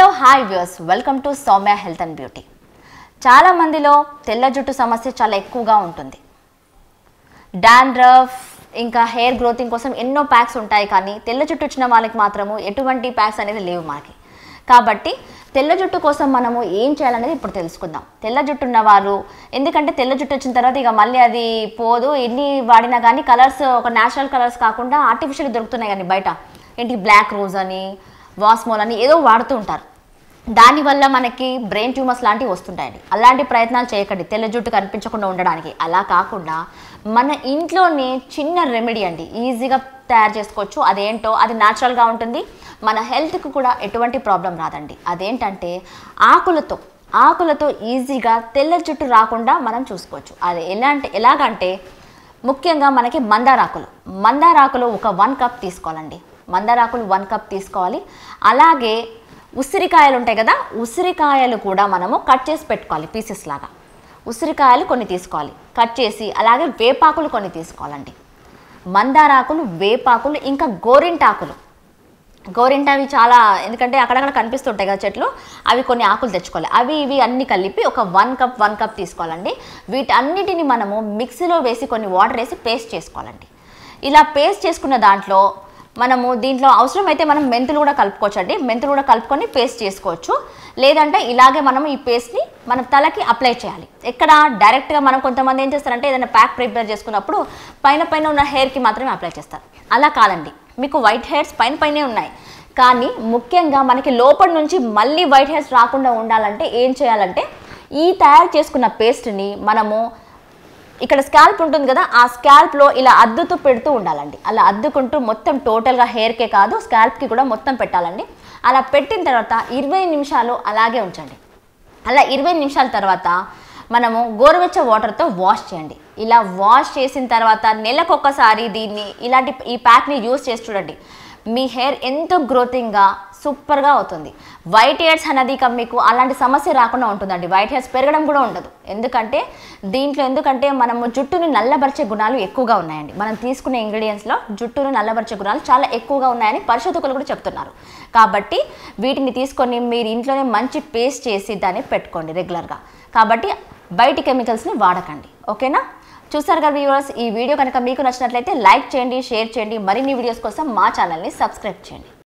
hello hi views welcome to Soumya health and beauty చాలా మందిలో తెల్ల జుట్టు సమస్య చాలా ఎక్కువగా ఉంటుంది డాండ్రఫ్ ఇంకా హెయిర్ గ్రోతింగ్ కోసం ఎన్నో ప్యాక్స్ ఉంటాయి కానీ తెల్ల జుట్టు వచ్చిన వాళ్ళకి మాత్రము ఎటువంటి ప్యాక్స్ అనేది లేవు మనకి కాబట్టి తెల్ల జుట్టు కోసం మనము ఏం చేయాలనేది ఇప్పుడు తెలుసుకుందాం తెల్ల జుట్టు ఉన్నవారు ఎందుకంటే తెల్ల జుట్టు వచ్చిన తర్వాత ఇక మళ్ళీ అది పోదు ఎన్ని వాడినా కానీ కలర్స్ ఒక న్యాచురల్ కలర్స్ కాకుండా ఆర్టిఫిషియల్ దొరుకుతున్నాయి కానీ బయట ఏంటి బ్లాక్ రోజ్ అని వాస్మోల్ అని ఏదో వాడుతూ ఉంటారు దానివల్ల మనకి బ్రెయిన్ ట్యూమర్స్ లాంటివి వస్తుంటాయండి అలాంటి ప్రయత్నాలు చేయకండి తెల్ల జుట్టు కనిపించకుండా ఉండడానికి అలా కాకుండా మన ఇంట్లోనే చిన్న రెమెడీ అండి ఈజీగా తయారు చేసుకోవచ్చు అదేంటో అది న్యాచురల్గా ఉంటుంది మన హెల్త్కి కూడా ఎటువంటి ప్రాబ్లం రాదండి అదేంటంటే ఆకులతో ఆకులతో ఈజీగా తెల్ల జుట్టు రాకుండా మనం చూసుకోవచ్చు అది ఎలాంటి ఎలాగంటే ముఖ్యంగా మనకి మందారాకులు మందారాకులు ఒక వన్ కప్ తీసుకోవాలండి మందారాకులు వన్ కప్ తీసుకోవాలి అలాగే ఉసిరికాయలు ఉంటాయి కదా ఉసిరికాయలు కూడా మనము కట్ చేసి పెట్టుకోవాలి పీసెస్ లాగా ఉసిరికాయలు కొన్ని తీసుకోవాలి కట్ చేసి అలాగే వేపాకులు కొన్ని తీసుకోవాలండి మందారాకులు వేపాకులు ఇంకా గోరింటాకులు గోరింటావి చాలా ఎందుకంటే అక్కడక్కడ కనిపిస్తుంటాయి కదా చెట్లు అవి కొన్ని ఆకులు తెచ్చుకోవాలి అవి ఇవి అన్ని కలిపి ఒక వన్ కప్ వన్ కప్ తీసుకోవాలండి వీటన్నిటిని మనము మిక్సీలో వేసి కొన్ని వాటర్ వేసి పేస్ట్ చేసుకోవాలండి ఇలా పేస్ట్ చేసుకున్న దాంట్లో మనము దీంట్లో అవసరమైతే మనం మెంతులు కూడా కలుపుకోవచ్చు అండి మెంతులు కూడా కలుపుకొని పేస్ట్ చేసుకోవచ్చు లేదంటే ఇలాగే మనం ఈ పేస్ట్ని మన తలకి అప్లై చేయాలి ఎక్కడ డైరెక్ట్గా మనం కొంతమంది ఏం చేస్తారంటే ఏదైనా ప్యాక్ ప్రిపేర్ చేసుకున్నప్పుడు పైన పైన ఉన్న హెయిర్కి మాత్రమే అప్లై చేస్తారు అలా కాదండి మీకు వైట్ హెయిర్స్ పైన పైనే ఉన్నాయి కానీ ముఖ్యంగా మనకి లోపల నుంచి మళ్ళీ వైట్ హెయిర్స్ రాకుండా ఉండాలంటే ఏం చేయాలంటే ఈ తయారు చేసుకున్న పేస్ట్ని మనము ఇక్కడ స్కాల్ప్ ఉంటుంది కదా ఆ స్కాల్ప్లో ఇలా అద్దుతూ పెడుతూ ఉండాలండి అలా అద్దుకుంటూ మొత్తం టోటల్గా హెయిర్కే కాదు స్కాల్ప్కి కూడా మొత్తం పెట్టాలండి అలా పెట్టిన తర్వాత ఇరవై నిమిషాలు అలాగే ఉంచండి అలా ఇరవై నిమిషాల తర్వాత మనము గోరువెచ్చ వాటర్తో వాష్ చేయండి ఇలా వాష్ చేసిన తర్వాత నెలకొకసారి దీన్ని ఇలాంటి ఈ ప్యాక్ని యూస్ చేసి చూడండి మీ హెయిర్ ఎంతో గ్రోతింగ్గా సూపర్గా అవుతుంది వైట్ హెయిర్స్ అనేది ఇక మీకు అలాంటి సమస్య రాకుండా ఉంటుందండి వైట్ హెయిర్స్ పెరగడం కూడా ఉండదు ఎందుకంటే దీంట్లో ఎందుకంటే మనము జుట్టుని నల్లబరిచే గుణాలు ఎక్కువగా ఉన్నాయండి మనం తీసుకునే ఇంగ్రీడియంట్స్లో జుట్టును నల్లబరిచే గుణాలు చాలా ఎక్కువగా ఉన్నాయని పరిశోధకులు కూడా చెప్తున్నారు కాబట్టి వీటిని తీసుకొని మీరు ఇంట్లోనే మంచి పేస్ట్ చేసి దాన్ని పెట్టుకోండి రెగ్యులర్గా కాబట్టి బయటి కెమికల్స్ని వాడకండి ఓకేనా చూసారు కదా వ్యూవర్స్ ఈ వీడియో కనుక మీకు నచ్చినట్లయితే లైక్ చేయండి షేర్ చేయండి మరిన్ని వీడియోస్ కోసం మా ఛానల్ని సబ్స్క్రైబ్ చేయండి